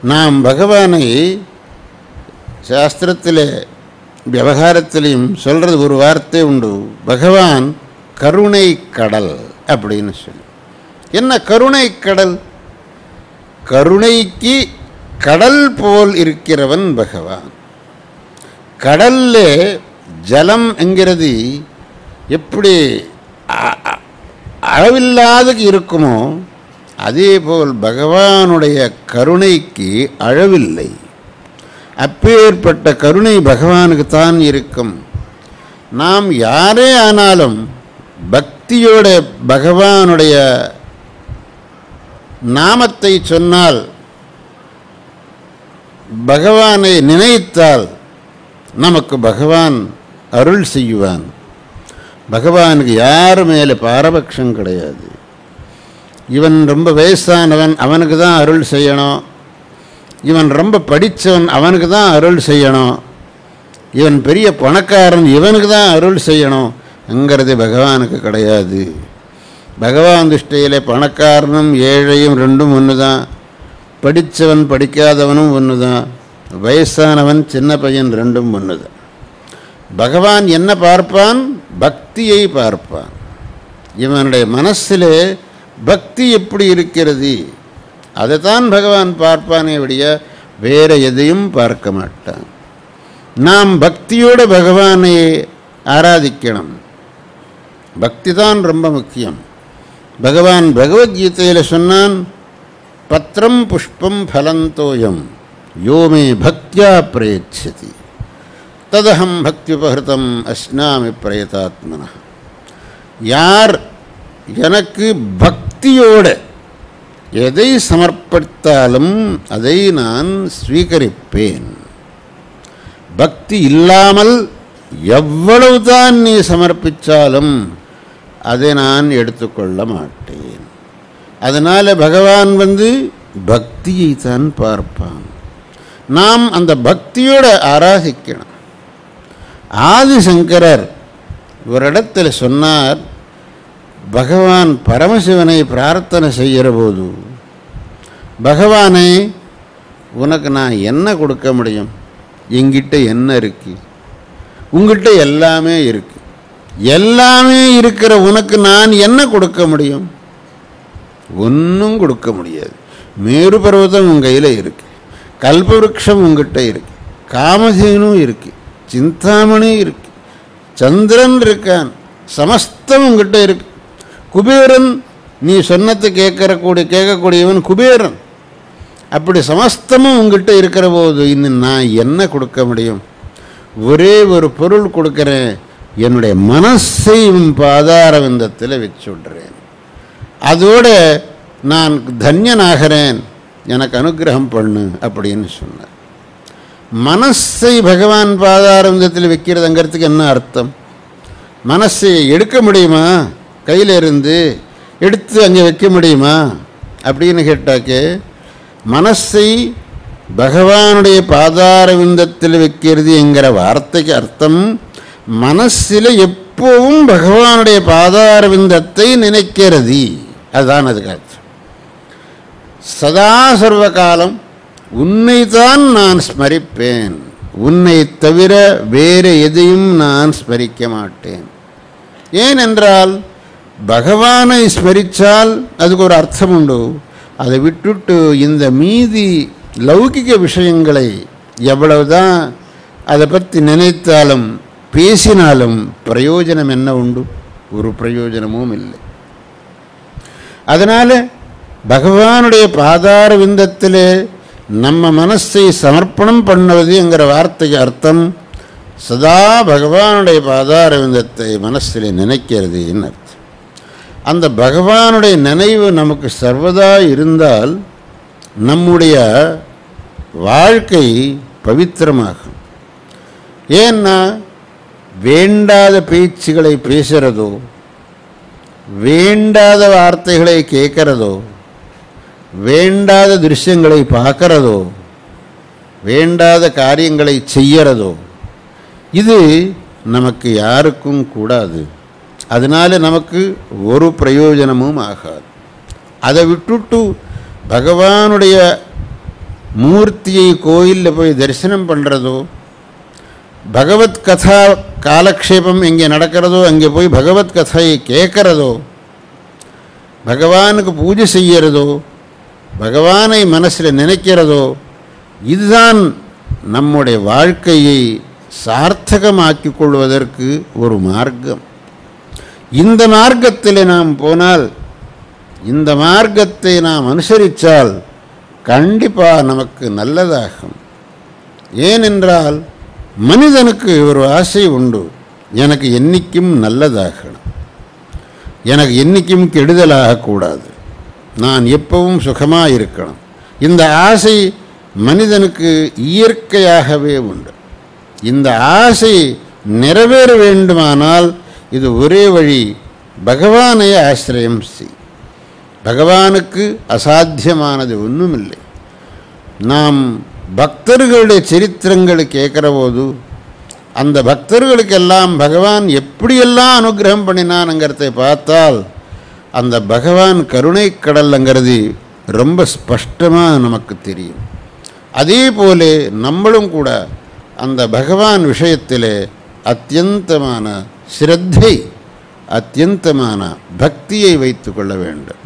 நாம் பகவானை சாஸ்திரத்திலே விவகாரத்திலையும் சொல்கிறது ஒரு வார்த்தை உண்டு பகவான் கருணை கடல் அப்படின்னு சொல்லி என்ன கருணை கடல் கருணைக்கு கடல் போல் இருக்கிறவன் பகவான் கடல்ல ஜலம் என்கிறது எப்படி அ- அ- அளவில்லாத இருக்குமோ அதேபோல் பகவானுடைய கருணைக்கு அளவில்லை அப்பேற்பட்ட கருணை பகவானுக்கு தான் இருக்கும் நாம் யாரே ஆனாலும் பக்தியோட பகவானுடைய நாமத்தை சொன்னால் பகவானை நினைத்தால் நமக்கு பகவான் அருள் செய்வான் பகவானுக்கு யார் மேலே பாரபட்சம் கிடையாது இவன் ரொம்ப வயசானவன் அவனுக்கு தான் அருள் செய்யணும் இவன் ரொம்ப படித்தவன் அவனுக்கு தான் அருள் செய்யணும் இவன் பெரிய பணக்காரன் இவனுக்கு தான் அருள் செய்யணும் அங்கிறது பகவானுக்கு கிடையாது பகவான் திருஷ்டியிலே பணக்காரனும் ஏழையும் ரெண்டும் ஒன்று தான் படித்தவன் படிக்காதவனும் ஒன்று தான் வயசானவன் சின்ன பையன் ரெண்டும் ஒன்று தான் பகவான் என்ன பார்ப்பான் பக்தியை பார்ப்பான் இவனுடைய மனசிலே பக்தி எப்படி இருக்கிறது அதை தான் பகவான் பார்ப்பானே விடிய வேற எதையும் பார்க்க மாட்டான் நாம் பக்தியோடு பகவானை ஆராதிக்கணும் பக்தி தான் ரொம்ப முக்கியம் பகவான் பகவத்கீதையில் சொன்னான் பத்திரம் புஷ்பம் ஃபலந்தோயம் யோமே பக்தியா பிரயச்சதி ததகம் பக்தியுபகிருதம் அஸ்னாமி பிரயதாத்மன யார் எனக்கு பக்தியோட எதை சமர்ப்பித்தாலும் அதை நான் ஸ்வீகரிப்பேன் பக்தி இல்லாமல் எவ்வளவுதான் நீ சமர்ப்பித்தாலும் அதை நான் எடுத்துக்கொள்ள மாட்டேன் அதனால் பகவான் வந்து பக்தியை தான் பார்ப்பான் நாம் அந்த பக்தியோட ஆராதிக்கணும் ஆதிசங்கரர் ஒரு இடத்துல சொன்னார் பகவான் பரமசிவனை பிரார்த்தனை செய்கிற போது பகவானே உனக்கு நான் என்ன கொடுக்க முடியும் என்கிட்ட என்ன இருக்கு உங்ககிட்ட எல்லாமே இருக்கு எல்லாமே இருக்கிற உனக்கு நான் என்ன கொடுக்க முடியும் ஒன்றும் கொடுக்க முடியாது மேரு பர்வதம் உன் கையில் இருக்கு கல்பவருஷம் உங்ககிட்ட இருக்கு காமதேனும் இருக்கு சிந்தாமணி இருக்கு சந்திரன் இருக்கான் சமஸ்தம் உங்ககிட்ட இருக்கு குபேரன் நீ சொன்னதை கேட்கற கூடிய கேட்கக்கூடியவன் குபேரன் அப்படி சமஸ்தமும் உங்ககிட்ட இருக்கிற போது இன்னும் நான் என்ன கொடுக்க முடியும் ஒரே ஒரு பொருள் கொடுக்குறேன் என்னுடைய மனசை உன் பாதார விந்தத்தில் வச்சு விடுறேன் அதோட நான் தன்யனாகிறேன் எனக்கு அனுகிரகம் பண்ணு அப்படின்னு சொன்னார் மனசை பகவான் பாதாரந்தத்தில் வைக்கிறதுங்கிறதுக்கு என்ன அர்த்தம் மனசை எடுக்க முடியுமா கையில் இருந்து எடுத்து அங்கே வைக்க முடியுமா அப்படின்னு கேட்டாக்கே மனசை பகவானுடைய பாதார விந்தத்தில் வைக்கிறது என்கிற வார்த்தைக்கு அர்த்தம் மனசில் எப்பவும் பகவானுடைய பாதார விந்தத்தை நினைக்கிறது அதுதான் அதுக்கு அர்த்தம் சதா சர்வ காலம் உன்னைத்தான் நான் ஸ்மரிப்பேன் உன்னை தவிர வேறு எதையும் நான் ஸ்மரிக்க மாட்டேன் ஏனென்றால் பகவானை ஸ்மரித்தால் அதுக்கு ஒரு அர்த்தம் உண்டு அதை விட்டுட்டு இந்த மீதி லௌகிக விஷயங்களை எவ்வளவுதான் அதை பற்றி நினைத்தாலும் பேசினாலும் பிரயோஜனம் என்ன உண்டு ஒரு பிரயோஜனமும் இல்லை அதனால் பகவானுடைய பாதார விந்தத்திலே நம்ம மனசை சமர்ப்பணம் பண்ணுவது என்கிற வார்த்தைக்கு அர்த்தம் சதா பகவானுடைய பாதார விந்தத்தை மனசில் நினைக்கிறதுன்னு அர்த்தம் அந்த பகவானுடைய நினைவு நமக்கு சர்வதா இருந்தால் நம்முடைய வாழ்க்கை பவித்திரமாகும் ஏன்னா வேண்டாத பேச்சுகளை பேசுகிறதோ வேண்டாத வார்த்தைகளை கேட்கிறதோ வேண்டாத திருஷ்யங்களை பார்க்கறதோ வேண்டாத காரியங்களை செய்யறதோ இது நமக்கு யாருக்கும் கூடாது அதனால நமக்கு ஒரு பிரயோஜனமும் ஆகாது அதை விட்டுட்டு பகவானுடைய மூர்த்தியை கோயிலில் போய் தரிசனம் பண்ணுறதோ பகவத் கதா காலக்ஷேபம் எங்கே நடக்கிறதோ அங்கே போய் பகவத் கதையை கேட்கறதோ பகவானுக்கு பூஜை செய்யறதோ பகவானை மனசில் நினைக்கிறதோ இதுதான் நம்முடைய வாழ்க்கையை சார்த்தகமாக்கிக் கொள்வதற்கு ஒரு மார்க்கம் இந்த மார்க்கத்தில் நாம் போனால் இந்த மார்க்கத்தை நாம் அனுசரித்தால் கண்டிப்பாக நமக்கு நல்லதாகும் ஏனென்றால் மனிதனுக்கு ஒரு ஆசை உண்டு எனக்கு என்னைக்கும் நல்லதாகணும் எனக்கு என்னைக்கும் கெடுதலாகக்கூடாது நான் எப்பவும் சுகமாக இருக்கணும் இந்த ஆசை மனிதனுக்கு இயற்கையாகவே உண்டு இந்த ஆசை நிறைவேற வேண்டுமானால் இது ஒரே வழி பகவானை ஆசிரியம் செய் பகவானுக்கு அசாத்தியமானது ஒன்றுமில்லை நாம் பக்தர்களுடைய சரித்திரங்களை கேட்குற போது அந்த பக்தர்களுக்கெல்லாம் பகவான் எப்படியெல்லாம் அனுகிரகம் பண்ணினானுங்கிறதை பார்த்தால் அந்த பகவான் கருணை கடல்ங்கிறது ரொம்ப ஸ்பஷ்டமாக நமக்கு தெரியும் அதே போல நம்மளும் கூட அந்த பகவான் விஷயத்திலே அத்தியந்தமான சிரத்தை அத்தியந்தமான பக்தியை வைத்து கொள்ள வேண்டும்